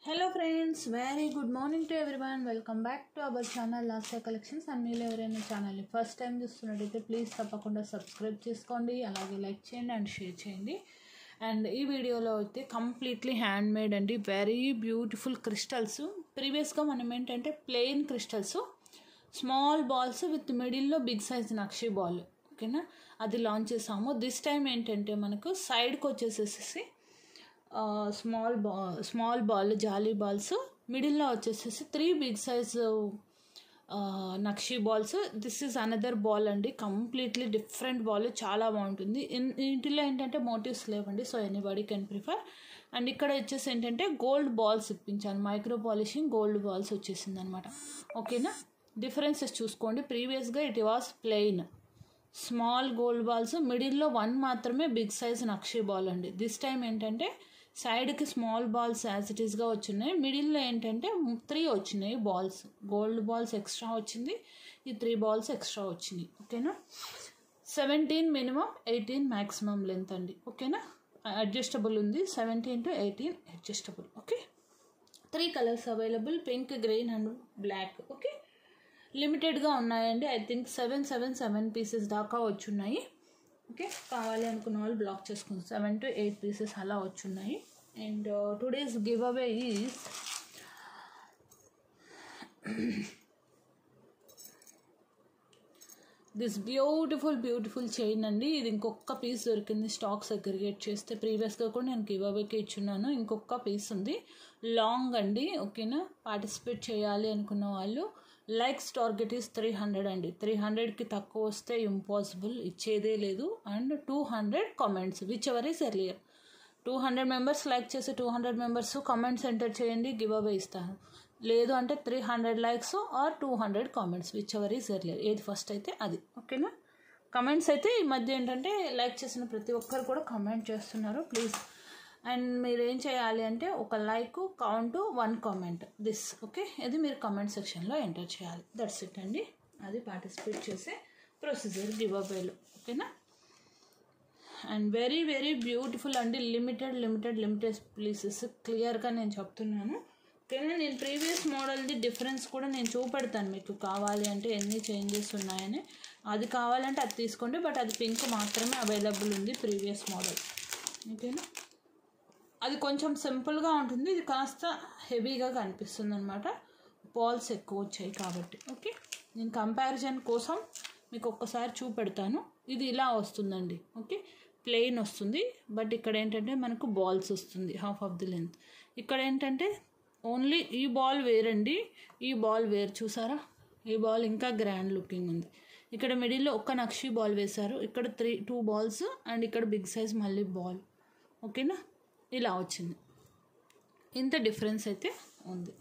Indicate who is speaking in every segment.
Speaker 1: hello friends very good morning to everyone welcome back to our channel last collections and మీరు ఎవరైనా ఛానల్ని first time చూస్తున్నట్టయితే please తప్పకుండా subscribe చేసుకోండి అలాగే లైక్ చేయండి అండ్ షేర్ చేయండి అండ్ ఈ వీడియోలో అయితే కంప్లీట్లీ హ్యాండ్ మేడ్ అండి వెరీ బ్యూటిఫుల్ క్రిస్టల్స్ ప్రీవియస్గా మనం ఏంటంటే plain crystals small balls with మిడిల్లో బిగ్ సైజ్ నక్షి బాల్ ఓకేనా అది లాంచ్ చేసాము దిస్ టైం ఏంటంటే మనకు సైడ్కి వచ్చేసేసి స్మాల్ బా స్మాల్ బాల్ జాలీ బాల్స్ మిడిల్లో వచ్చేసేసి త్రీ బిగ్ సైజ్ నక్షి balls this is another ball అండి కంప్లీట్లీ డిఫరెంట్ బాల్ చాలా బాగుంటుంది ఇన్ ఇంటిలో ఏంటంటే మోటివ్స్ లేవండి so anybody can prefer and ఇక్కడ వచ్చేసి ఏంటంటే గోల్డ్ బాల్స్ ఇప్పించాను మైక్రో పాలిషింగ్ గోల్డ్ బాల్స్ వచ్చేసింది అనమాట ఓకేనా డిఫరెన్సెస్ చూసుకోండి ప్రీవియస్గా it was plain small gold balls మిడిల్లో వన్ మాత్రమే బిగ్ సైజ్ నక్షి బాల్ అండి దిస్ టైం ఏంటంటే సైడ్కి స్మాల్ బాల్స్ యాజ్ ఇట్ ఈస్గా వచ్చినాయి మిడిల్లో ఏంటంటే త్రీ వచ్చినాయి బాల్స్ గోల్డ్ బాల్స్ ఎక్స్ట్రా వచ్చింది ఈ త్రీ బాల్స్ ఎక్స్ట్రా వచ్చినాయి ఓకేనా seventeen minimum eighteen maximum length అండి ఓకేనా అడ్జస్టబుల్ ఉంది seventeen to eighteen adjustable okay three colours available pink green and black okay లిమిటెడ్గా ఉన్నాయండి I think seven seven seven pieces దాకా వచ్చున్నాయి ఓకే కావాలి అనుకున్న వాళ్ళు బ్లాక్ చేసుకుని సెవెన్ టు ఎయిట్ పీసెస్ అలా వచ్చున్నాయి and today's giveaway is this beautiful beautiful chain అండి ఇది ఇంకొక పీస్ దొరికింది స్టాక్ సెగ్రిగేట్ చేస్తే ప్రీవియస్గా కూడా నేను గివ్ అవేకి ఇచ్చున్నాను ఇంకొక పీస్ ఉంది లాంగ్ అండి ఓకేనా పార్టిసిపేట్ చేయాలి అనుకున్న వాళ్ళు likes target is three hundred అండి త్రీ హండ్రెడ్కి తక్కువ వస్తే ఇంపాసిబుల్ ఇచ్చేదే లేదు and two hundred comments whichever is earlier two hundred members like చేసి two hundred members comments enter చేయండి గివ్ అవే ఇస్తాను లేదు అంటే three hundred likes or two hundred comments whichever is earlier ఏది first అయితే అది ఓకేనా comments అయితే ఈ మధ్య ఏంటంటే లైక్ చేసిన ప్రతి ఒక్కరు కూడా కమెంట్ చేస్తున్నారు ప్లీజ్ అండ్ మీరు ఏం చేయాలి అంటే ఒక like count one comment this okay ఇది మీరు కామెంట్ సెక్షన్లో ఎంటర్ చేయాలి దట్స్ ఇట్ అండి అది పార్టిసిపేట్ చేసే ప్రొసీజర్ గివ్ అవేలో ఓకేనా అండ్ వెరీ వెరీ బ్యూటిఫుల్ అండి లిమిటెడ్ లిమిటెడ్ లిమిటెడ్ ప్లీసెస్ క్లియర్గా నేను చెప్తున్నాను ఓకేనా నేను ప్రీవియస్ మోడల్ది డిఫరెన్స్ కూడా నేను చూపెడతాను మీకు కావాలి అంటే ఎన్ని చేంజెస్ ఉన్నాయని అది కావాలంటే అది తీసుకోండి బట్ అది పింక్ మాత్రమే అవైలబుల్ ఉంది ప్రీవియస్ మోడల్ ఓకేనా అది కొంచెం సింపుల్గా ఉంటుంది ఇది కాస్త హెవీగా కనిపిస్తుంది అనమాట బాల్స్ ఎక్కువ వచ్చాయి కాబట్టి ఓకే నేను కంపారిజన్ కోసం మీకు ఒక్కసారి చూపెడతాను ఇది ఇలా వస్తుందండి ఓకే ప్లెయిన్ వస్తుంది బట్ ఇక్కడ ఏంటంటే మనకు బాల్స్ వస్తుంది హాఫ్ ఆఫ్ ది లెంత్ ఇక్కడ ఏంటంటే ఓన్లీ ఈ బాల్ వేరండి ఈ బాల్ వేరు చూసారా ఈ బాల్ ఇంకా గ్రాండ్ లుకింగ్ ఉంది ఇక్కడ మిడిల్లో ఒక్క నక్షి బాల్ వేశారు ఇక్కడ త్రీ టూ బాల్స్ అండ్ ఇక్కడ బిగ్ సైజ్ మళ్ళీ బాల్ ఓకేనా ఇలా వచ్చింది ఇంత డిఫరెన్స్ అయితే ఉంది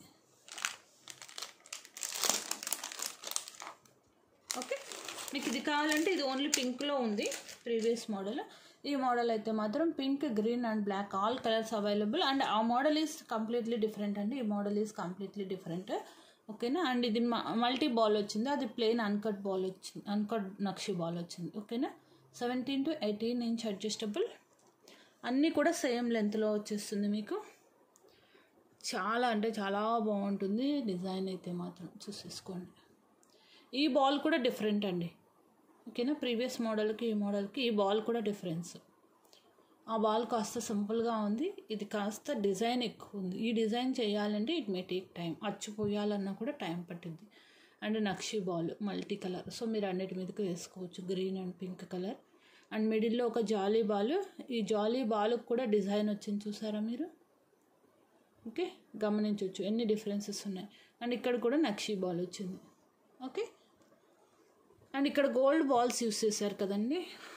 Speaker 1: ఓకే మీకు ఇది కావాలంటే ఇది ఓన్లీ పింక్లో ఉంది ప్రీవియస్ మోడల్ ఈ మోడల్ అయితే మాత్రం pink green and black all colours available and ఆ మోడల్ ఈజ్ కంప్లీట్లీ డిఫరెంట్ అండి ఈ మోడల్ ఈజ్ కంప్లీట్లీ డిఫరెంట్ ఓకేనా అండ్ ఇది మల్టీ బాల్ వచ్చింది అది ప్లెయిన్ అన్కట్ బాల్ వచ్చింది అన్కట్ నక్షి బాల్ వచ్చింది ఓకేనా seventeen to eighteen inch adjustable అన్నీ కూడా సేమ్ లెంత్లో వచ్చేస్తుంది మీకు చాలా అంటే చాలా బాగుంటుంది డిజైన్ అయితే మాత్రం చూసేసుకోండి ఈ బాల్ కూడా డిఫరెంట్ అండి ఓకేనా ప్రీవియస్ మోడల్కి ఈ మోడల్కి ఈ బాల్ కూడా డిఫరెన్స్ ఆ బాల్ కాస్త సింపుల్గా ఉంది ఇది కాస్త డిజైన్ ఎక్కువ ఉంది ఈ డిజైన్ చేయాలంటే ఇట్ మే టేక్ టైం అచ్చిపోయాలన్నా కూడా టైం పట్టింది అండ్ నక్షి బాల్ మల్టీ కలర్ సో మీరు అన్నిటి మీదకి వేసుకోవచ్చు green and pink colour and మిడిల్లో ఒక జాలీ బాల్ ఈ జాలీ బాల్కి కూడా డిజైన్ వచ్చింది చూసారా మీరు ఓకే గమనించవచ్చు ఎన్ని డిఫరెన్సెస్ ఉన్నాయి అండ్ ఇక్కడ కూడా నక్షి బాల్ వచ్చింది ఓకే అండ్ ఇక్కడ గోల్డ్ బాల్స్ యూస్ చేశారు కదండి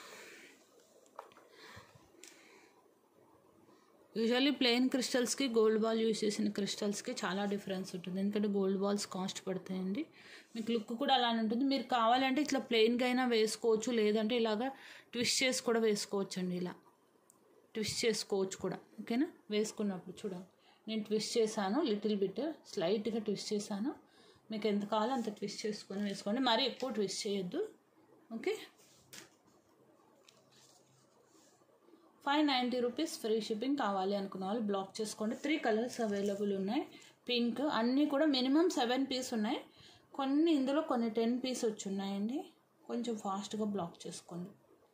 Speaker 1: యూజువల్లీ ప్లెయిన్ క్రిస్టల్స్కి గోల్డ్ బాల్ యూస్ చేసిన క్రిస్టల్స్కి చాలా డిఫరెన్స్ ఉంటుంది ఎందుకంటే గోల్డ్ బాల్స్ కాస్ట్ పడతాయండి మీకు లుక్ కూడా అలానే ఉంటుంది మీరు కావాలంటే ఇట్లా ప్లెయిన్గా అయినా వేసుకోవచ్చు లేదంటే ఇలాగా ట్విస్ట్ చేసి కూడా వేసుకోవచ్చు అండి ఇలా ట్విస్ట్ చేసుకోవచ్చు కూడా ఓకేనా వేసుకున్నప్పుడు చూడండి నేను ట్విస్ట్ చేశాను లిటిల్ బిట్ స్లైట్గా ట్విస్ట్ చేశాను మీకు ఎంత కావాలో అంత ట్విస్ట్ చేసుకొని వేసుకోండి మరీ ఎక్కువ ట్విస్ట్ చేయొద్దు okay five ninety rupees free shipping కావాలి అనుకున్న వాళ్ళు బ్లాక్ చేసుకోండి త్రీ కలర్స్ అవైలబుల్ ఉన్నాయి పింక్ అన్నీ కూడా మినిమం సెవెన్ పీస్ ఉన్నాయి కొన్ని ఇందులో కొన్ని టెన్ పీస్ వచ్చి ఉన్నాయండి కొంచెం ఫాస్ట్గా బ్లాక్ చేసుకోండి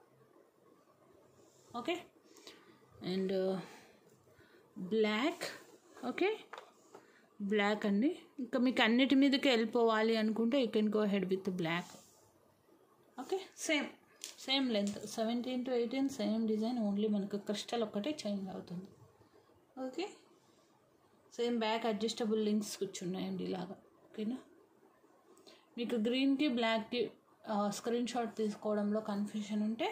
Speaker 1: okay and black okay block అండి ఇంకా మీకు అన్నిటి మీదకి వెళ్ళిపోవాలి అనుకుంటే you can go ahead with block okay same same length seventeen to eighteen same design only మనకు క్రిస్టల్ ఒక్కటే చేంజ్ అవుతుంది okay same back adjustable links కూర్చున్నాయండి ఇలాగా ఓకేనా మీకు గ్రీన్కి బ్లాక్కి స్క్రీన్ షాట్ తీసుకోవడంలో కన్ఫ్యూషన్ ఉంటే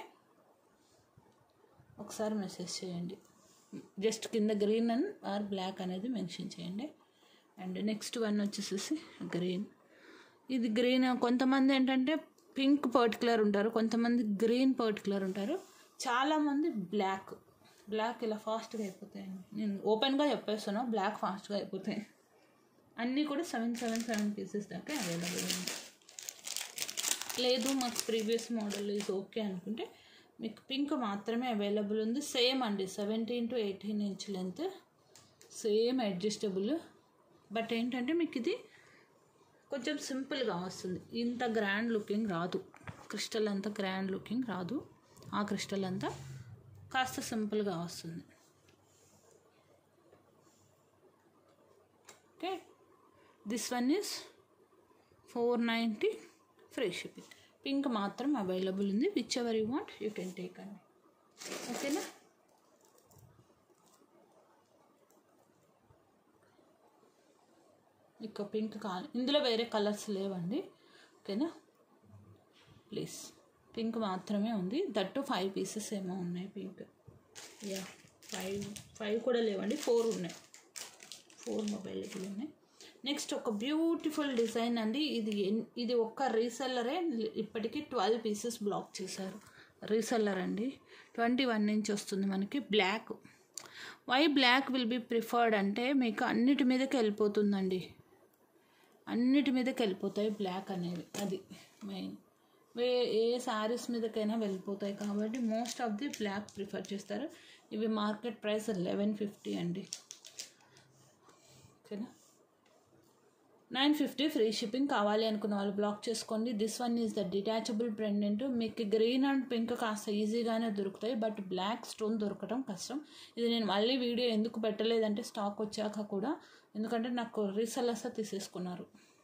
Speaker 1: ఒకసారి మెసేజ్ చేయండి జస్ట్ కింద గ్రీన్ అండ్ ఆర్ బ్లాక్ అనేది మెన్షన్ చేయండి అండ్ నెక్స్ట్ వన్ వచ్చేసేసి గ్రీన్ ఇది గ్రీన్ కొంతమంది ఏంటంటే పింక్ పర్టికులర్ ఉంటారు కొంతమంది గ్రీన్ పర్టికులర్ ఉంటారు చాలామంది బ్లాక్ బ్లాక్ ఇలా ఫాస్ట్గా అయిపోతాయండి నేను ఓపెన్గా చెప్పేస్తాను బ్లాక్ ఫాస్ట్గా అయిపోతాయి అన్నీ కూడా సెవెన్ సెవెన్ సెవెన్ పీసెస్ దాకా అవైలబుల్ ఉంది లేదు మాకు ప్రీవియస్ మోడల్ ఈజ్ ఓకే అనుకుంటే మీకు పింక్ మాత్రమే అవైలబుల్ ఉంది సేమ్ అండి seventeen to eighteen inch length same adjustable but ఏంటంటే మీకు ఇది కొంచెం సింపుల్గా వస్తుంది ఇంత గ్రాండ్ లుకింగ్ రాదు క్రిస్టల్ అంత గ్రాండ్ లుకింగ్ రాదు ఆ క్రిస్టల్ అంతా కాస్త సింపుల్గా వస్తుంది okay this one is four ninety free shipping pink మాత్రం అవైలబుల్ ఉంది whichever you want you can take అండి ఓకేనా ఇక పింక్ కావాలి ఇందులో వేరే కలర్స్ లేవండి ఓకేనా ప్లీజ్ పింక్ మాత్రమే ఉంది దట్టు ఫైవ్ పీసెస్ ఏమో ఉన్నాయి పింక్ యా ఫైవ్ ఫైవ్ కూడా లేవండి ఫోర్ ఉన్నాయి ఫోర్ అవైలబుల్ ఉన్నాయి నెక్స్ట్ ఒక బ్యూటిఫుల్ డిజైన్ అండి ఇది ఎన్- ఇది ఒక్క రీసెల్లరే ఇప్పటికీ ట్వెల్వ్ పీసెస్ బ్లాక్ చేశారు రీసెల్లర్ అండి ట్వంటీ వన్ నుంచి వస్తుంది మనకి block why block will be preferred అంటే మీకు అన్నిటి మీదకి వెళ్ళిపోతుందండి అన్నిటి మీదకి వెళ్ళిపోతాయి బ్లాక్ అనేవి అది మెయిన్ వే ఏ శారీస్ మీదకైనా వెళ్ళిపోతాయి కాబట్టి most of the block prefer చేస్తారు ఇవి మార్కెట్ ప్రైస్ లెవెన్ ఫిఫ్టీ అండి ఓకేనా నైన్ ఫిఫ్టీ ఫ్రీ షిప్పింగ్ కావాలి అనుకున్న వాళ్ళు బ్లాక్ చేసుకోండి this one is the detachable pendant మీకు గ్రీన్ అండ్ పింక్ కాస్త ఈజీగానే దొరుకుతాయి బట్ బ్లాక్ స్టోన్ దొరకడం కష్టం ఇది నేను మళ్ళీ వీడియో ఎందుకు పెట్టలేదంటే స్టాక్ వచ్చాక కూడా ఎందుకంటే నాకు రీసెల్లర్స్ తీసేసుకున్నారు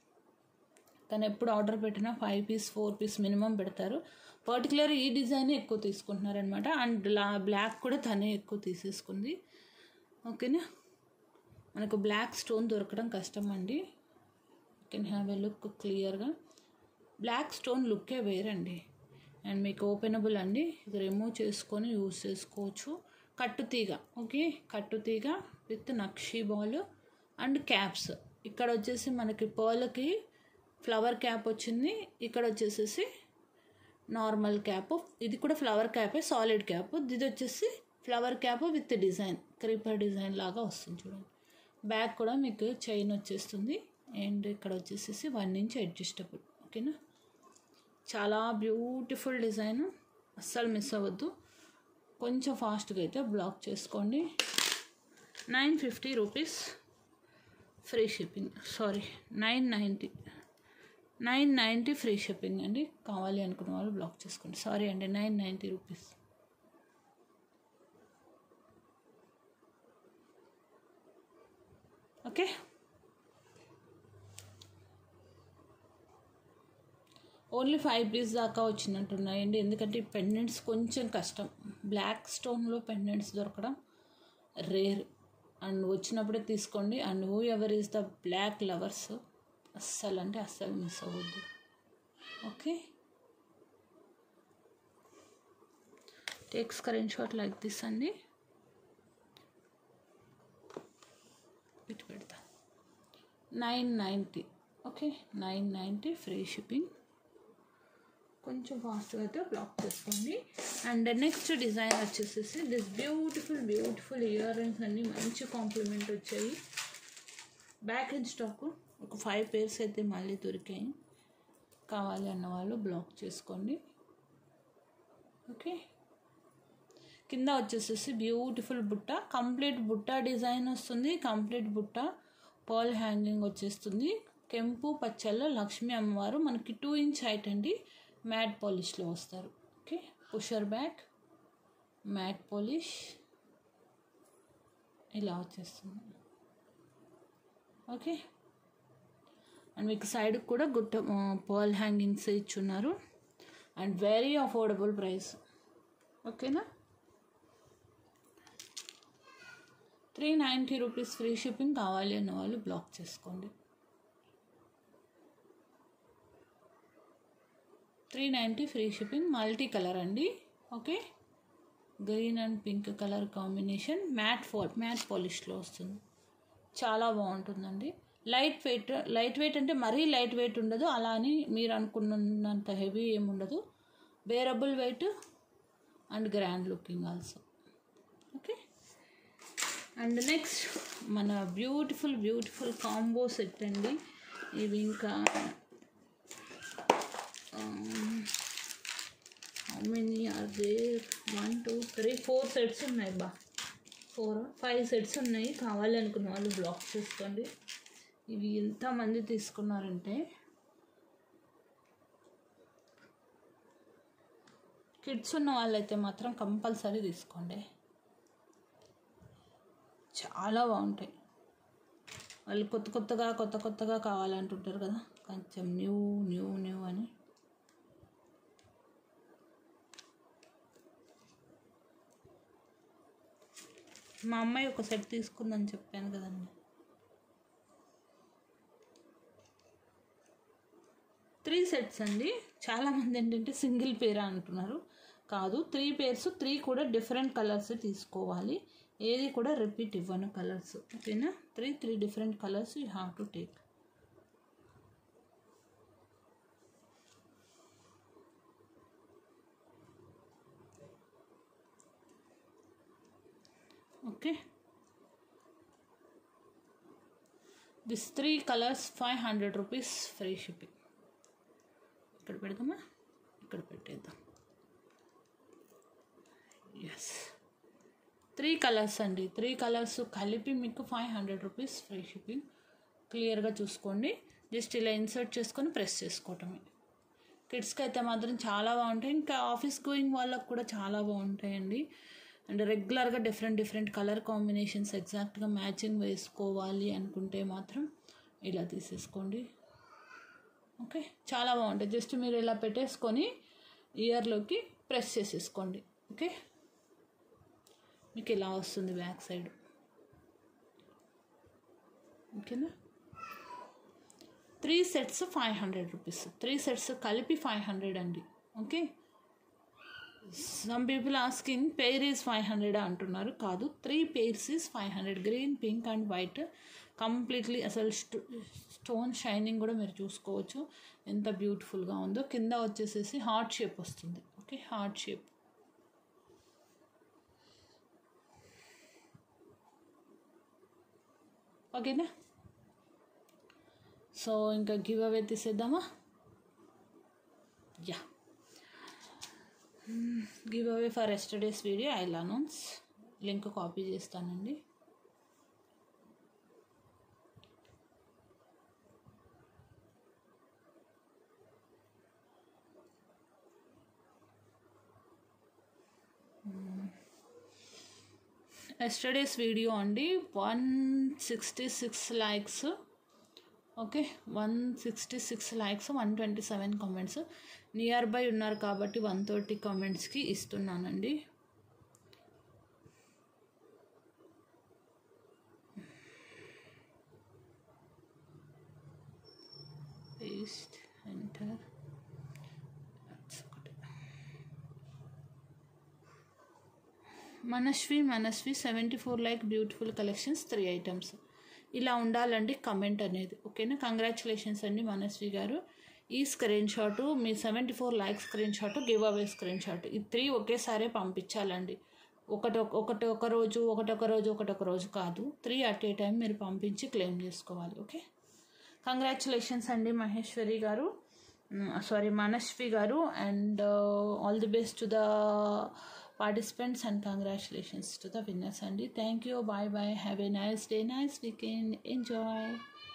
Speaker 1: కానీ ఎప్పుడు ఆర్డర్ పెట్టినా five piece four piece minimum పెడతారు పర్టికులర్ ఈ డిజైన్ ఎక్కువ తీసుకుంటున్నారనమాట అండ్ లా బ్లాక్ కూడా తనే ఎక్కువ తీసేసుకుంది ఓకేనా మనకు బ్లాక్ స్టోన్ దొరకడం కష్టం అండి కెన్ హ్యావ్ ఎ లుక్ క్లియర్గా బ్లాక్ స్టోన్ లుక్కే వేరండి అండ్ మీకు ఓపెనబుల్ అండి ఇది రిమూవ్ చేసుకొని యూస్ చేసుకోవచ్చు కట్టుతీగ ఓకే కట్టుతీగ విత్ నక్షీ బాల్ అండ్ క్యాప్స్ ఇక్కడ వచ్చేసి మనకి పర్ల్కి ఫ్లవర్ క్యాప్ వచ్చింది ఇక్కడ వచ్చేసేసి నార్మల్ క్యాప్ ఇది కూడా ఫ్లవర్ క్యాపే సాలిడ్ క్యాప్ ఇది వచ్చేసి flower cap with design creeper design లాగా వస్తుంది చూడండి బ్యాక్ కూడా మీకు చైన్ వచ్చేస్తుంది అండ్ ఇక్కడ వచ్చేసేసి వన్ ఇంచ్ అడ్జస్టబుల్ ఓకేనా చాలా బ్యూటిఫుల్ డిజైన్ అస్సలు మిస్ అవ్వద్దు కొంచెం ఫాస్ట్గా అయితే బ్లాక్ చేసుకోండి nine fifty rupees free shipping sorry nine ninety nine ninety free shipping అండి కావాలి అనుకున్న వాళ్ళు బ్లాక్ చేసుకోండి సారీ అండి nine ninety rupees okay only five piece దాకా వచ్చినట్టున్నాయండి ఎందుకంటే ఈ పెండెంట్స్ కొంచెం కష్టం బ్లాక్ స్టోన్లో పెండెంట్స్ దొరకడం రేర్ అండ్ వచ్చినప్పుడే తీసుకోండి and whoever is the black lovers అస్సలు అంటే అస్సలు మిస్ అవ్వద్దు okay take screenshot like this అండి ఇటు పెడతా nine ninety okay nine ninety free shipping కొంచెం ఫాస్ట్గా అయితే బ్లాక్ చేసుకోండి అండ్ నెక్స్ట్ డిజైన్ వచ్చేసేసి this beautiful beautiful earrings అన్నీ మంచి కాంప్లిమెంట్ వచ్చాయి బ్యాక్ అండ్ స్టాక్ ఒక ఫైవ్ పేర్స్ అయితే మళ్ళీ దొరికాయి కావాలి అన్న వాళ్ళు బ్లాక్ చేసుకోండి ఓకే కింద వచ్చేసేసి బ్యూటిఫుల్ బుట్ట కంప్లీట్ బుట్ట డిజైన్ వస్తుంది కంప్లీట్ బుట్ట పర్ల్ హ్యాంగింగ్ వచ్చేస్తుంది కెంపు పచ్చల్లో లక్ష్మీ అమ్మవారు మనకి టూ ఇంచ్ హైట్ అండి మ్యాట్ పాలిష్లో వస్తారు okay pusher back matte polish ఇలా వచ్చేస్తుంది ఓకే అండ్ మీకు సైడ్ కూడా గుట్ట పర్ల్ హ్యాంగింగ్స్ ఇచ్చున్నారు అండ్ వెరీ అఫోర్డబుల్ ప్రైస్ ఓకేనా three ninety rupees free shipping కావాలి అన్న వాళ్ళు బ్లాక్ చేసుకోండి three ninety free shipping multi colour అండి okay green and pink colour combination matte ఫో మ్యాట్ పాలిష్లో వస్తుంది చాలా బాగుంటుందండి లైట్ వెయిట్ లైట్ వెయిట్ అంటే మరీ లైట్ వెయిట్ ఉండదు అలా అని మీరు అనుకున్నంత హెవీ ఏమి ఉండదు bearable weight and grand looking also okay and next మన బ్యూటిఫుల్ బ్యూటిఫుల్ కాంబో సెట్ అండి ఇవి ఇంకా how many are there one two three four sets ఉన్నాయి బా ఫోర్ ఫైవ్ సెట్స్ ఉన్నాయి కావాలి అనుకున్న వాళ్ళు బ్లాక్ చేసుకోండి ఇవి ఎంతమంది తీసుకున్నారంటే కిడ్స్ ఉన్న వాళ్ళైతే మాత్రం కంపల్సరీ తీసుకోండి చాలా బాగుంటాయి వాళ్ళు కొత్త కొత్తగా కొత్త కొత్తగా కావాలంటుంటారు కదా కొంచెం న్యూ న్యూ న్యూ అని మా అమ్మాయి ఒక సెట్ తీసుకుందని చెప్పాను కదండి త్రీ సెట్స్ అండి చాలామంది ఏంటంటే సింగిల్ పేరా అంటున్నారు కాదు త్రీ పేర్స్ త్రీ కూడా డిఫరెంట్ కలర్స్ తీసుకోవాలి ఏది కూడా రిపీట్ ఇవ్వను కలర్స్ ఓకేనా three three different colours you have to take okay this three colours five hundred rupees free shipping ఇక్కడ పెడదామా ఇక్కడ పెట్టేద్దాం ఎస్ త్రీ కలర్స్ అండి త్రీ కలర్స్ కలిపి మీకు five hundred rupees free shipping క్లియర్గా చూసుకోండి జస్ట్ ఇలా ఇన్సర్ట్ చేసుకొని ప్రెస్ చేసుకోవటమే కిడ్స్కి అయితే మాత్రం చాలా బాగుంటాయి ఇంకా ఆఫీస్ గోయింగ్ వాళ్ళకు కూడా చాలా బాగుంటాయండి అండ్ రెగ్యులర్గా డిఫరెంట్ డిఫరెంట్ కలర్ కాంబినేషన్స్ ఎగ్జాక్ట్గా మ్యాచింగ్ వేసుకోవాలి అనుకుంటే మాత్రం ఇలా తీసేసుకోండి ఓకే చాలా బాగుంటాయి జస్ట్ మీరు ఇలా పెట్టేసుకొని ఇయర్లోకి ప్రెస్ చేసేసుకోండి ఓకే మీకు ఇలా వస్తుంది బ్యాక్ సైడ్ ఓకేనా three sets five hundred rupees three sets కలిపి ఫైవ్ హండ్రెడ్ అండి okay some people asking pair is five hundred అంటున్నారు కాదు three pairs is five hundred green pink and white completely అసలు స్టోన్ షైనింగ్ కూడా మీరు చూసుకోవచ్చు ఎంత బ్యూటిఫుల్గా ఉందో కింద వచ్చేసేసి హార్ట్ షేప్ వస్తుంది ఓకే హార్ట్ షేప్ ఓకేనా సో ఇంకా గివ్ అవే తీసేద్దామా yeah give away for yesterday's video I announce link copy చేస్తానండి ఎస్టర్డేస్ వీడియో అండి one sixty six likes okay one sixty six likes one twenty seven comments nearby ఉన్నారు కాబట్టి one thirty కామెంట్స్కి ఇస్తున్నానండి paste enter Manasvi Manasvi seventy four like beautiful collections three items ఇలా ఉండాలండి comment అనేది ఓకేనా కంగ్రాచులేషన్స్ అండి మనస్వి గారు ఈ స్క్రీన్ షాట్ మీ seventy four like screenshot giveaway screenshot ఈ త్రీ ఒకేసారి పంపించాలండి ఒకటి ఒకటి ఒక రోజు ఒకటి ఒక రోజు ఒకటి ఒక రోజు కాదు త్రీ అట్ ఏ టైం మీరు పంపించి క్లెయిమ్ చేసుకోవాలి ఓకే కంగ్రాచులేషన్స్ అండి మహేశ్వరి గారు sorry Manasvi garu and all the best to the participants and congratulations to the winners అండి thank you bye bye have a nice day nice weekend enjoy